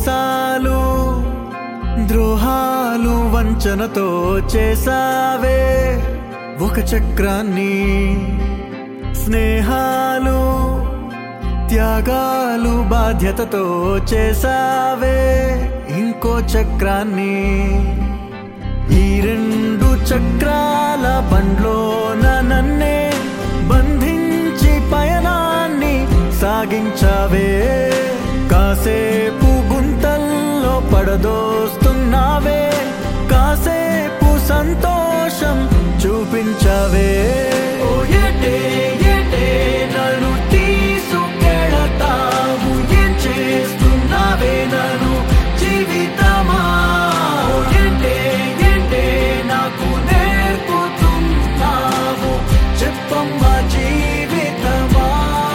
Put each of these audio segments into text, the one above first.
మోసాలు ద్రోహాలు వంచనతో చేసావే ఒక చక్రాన్ని స్నేహాలు త్యాగాలు బాధ్యతతో చేసావే ఇంకో చక్రాన్ని ఈ రెండు చక్రాల బండ్లోన నన్నే బంధించి పయనాన్ని సాగించావే కాసేపు గుంతల్లో పడదోస్తున్నావే కాసేపు సంతోషం చూపించావే ఓ ఏటే ఏటే నన్ను తీసుకెళతావు ఏం చేస్తున్నావే నన్ను జీవితమా ఓ ఏంటే ఏంటే నాకు నేర్పుతున్నావు చెప్పమ్మా జీవితమా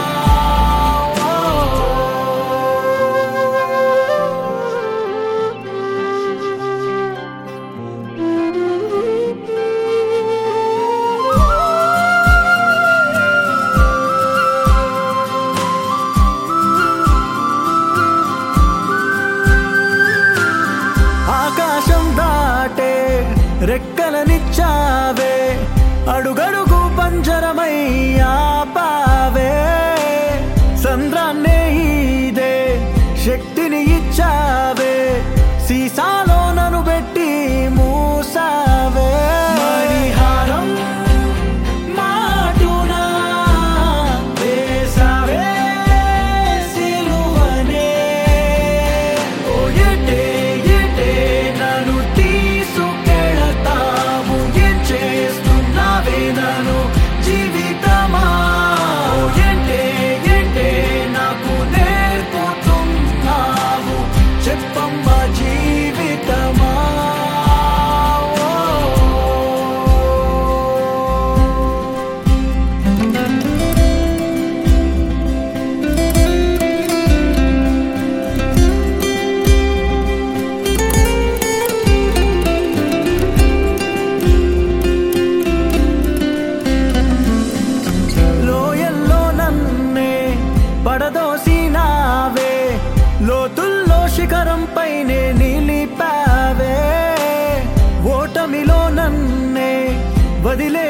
ఆకాశం దాటే రెక్కలనిచ్చావే అడుగడుగు పంజరమై ఆపావే సంద్రాన్నే ఇదే శక్తిని ఇచ్చావే సీసాలో నన్ను పెట్టి మూసావే మణిహారం మాటునా వేసావే సిలువనే ఓ ఏటే ఏటే నన్ను తీసుకెళతావు ఏం చేస్తున్నావే నన్ను జీవితమా ఓ ఏంటే ఏంటే నాకు నేర్పుతున్నావు చెప్పమ్మా జీవితమా లోయల్లో నన్నే పడదోసినావే లోతుల్లో శిఖరంపైనే నిలిపావే ఓటమిలో నన్నే వదిలే